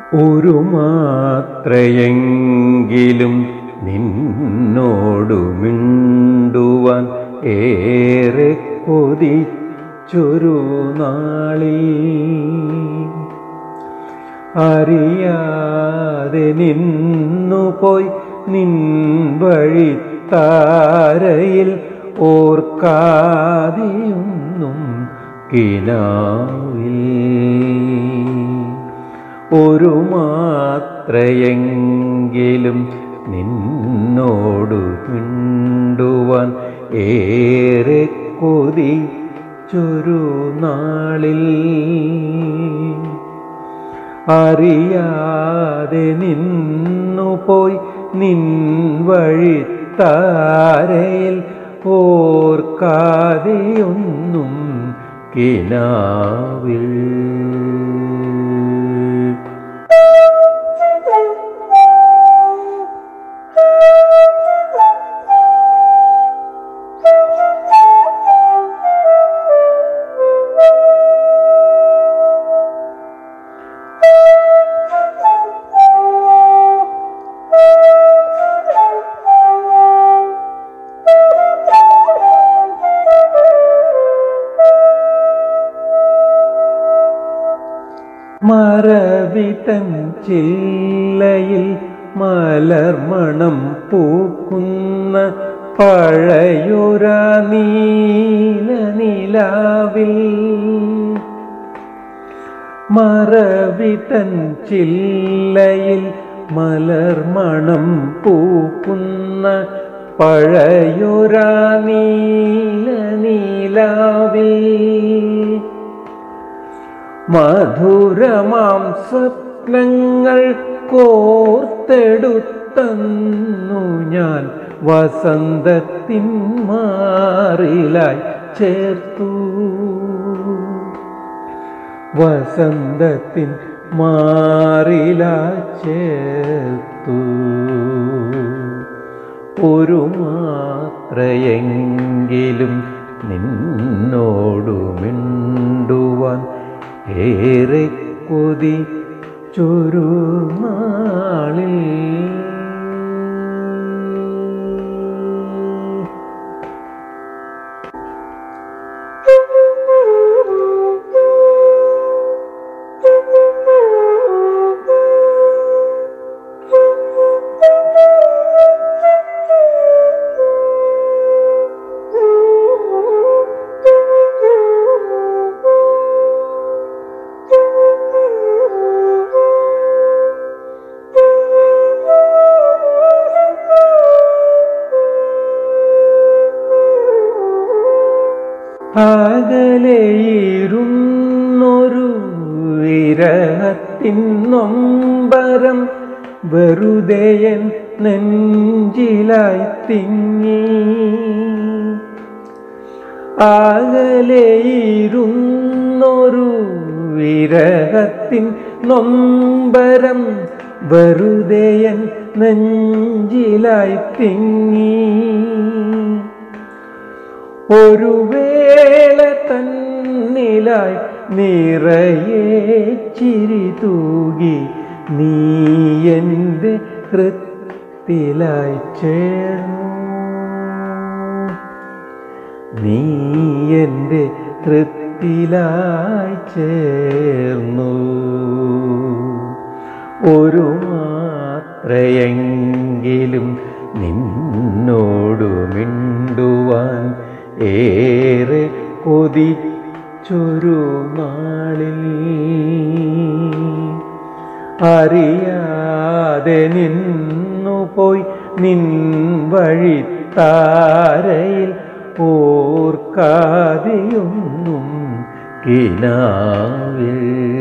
ഒരു മാത്രയെങ്കിലും നിന്നോടു മിണ്ടുവാൻ ഏറെ കൊതിച്ചൊരു നാളിൽ അറിയാതെ നിന്നു പോയി നിൻ വഴിത്താരയിൽ ഓർക്കാതെയൊന്നും കിനാവിൽ ഒരു മാത്രയെങ്കിലും നിന്നോടു മിണ്ടുവാൻ ഏറെ കൊതിച്ചൊരു നാളിൽ അറിയാതെ നിന്നു പോയി നിൻ വഴിത്താരയിൽ ഓർക്കാതെയൊന്നും കിനാവിൽ മരവിതൻ ചില്ലയിൽ മലർമണം പൂക്കുന്ന പഴയൊര നീല നിലാവിൽ മറവിതൻ ചില്ലയിൽ മലർമണം പൂക്കുന്ന പഴയൊര നീല നിലാവിൽ മധുരമാം സ്വപ്നങ്ങൾ കോർത്തെടുത്തന്നു ഞാൻ വസന്തത്തിൻ മാറിലായി ചേർത്തു വസന്തത്തിൻ മാറിലായി ചേർത്തു ഒരു മാത്രയെങ്കിലും നിന്നോടു മിണ്ടുവാൻ ഏറെ കൊതിച്ചൊരു നാളിൽ അകലെയിരുന്നൊരു വിരഹത്തിൻ നൊമ്പരം വെറുതെയൻ നെഞ്ചിലായി തിങ്ങി അകലെയിരുന്നൊരു വിരഹത്തിൻ നൊമ്പരം വെറുതെയൻ നെഞ്ചിലായി തിങ്ങി ഒരു വേള തന്നിലായി നിറയെ ചിരി തൂകി നീ എൻ്റെ ഹൃത്തിലായി ചേർന്നു നീ എൻ്റെ ഹൃത്തിലായി ചേർന്നു ഒരു മാത്രയെങ്കിലും നിന്നോടു മിണ്ടുവാൻ ഏറെ കൊതിച്ചൊരു നാളിൽ അറിയാതെ നിന്നു പോയി നിൻ വഴിത്താരയിൽ ഓർക്കാതെയൊന്നും കിനാവിൽ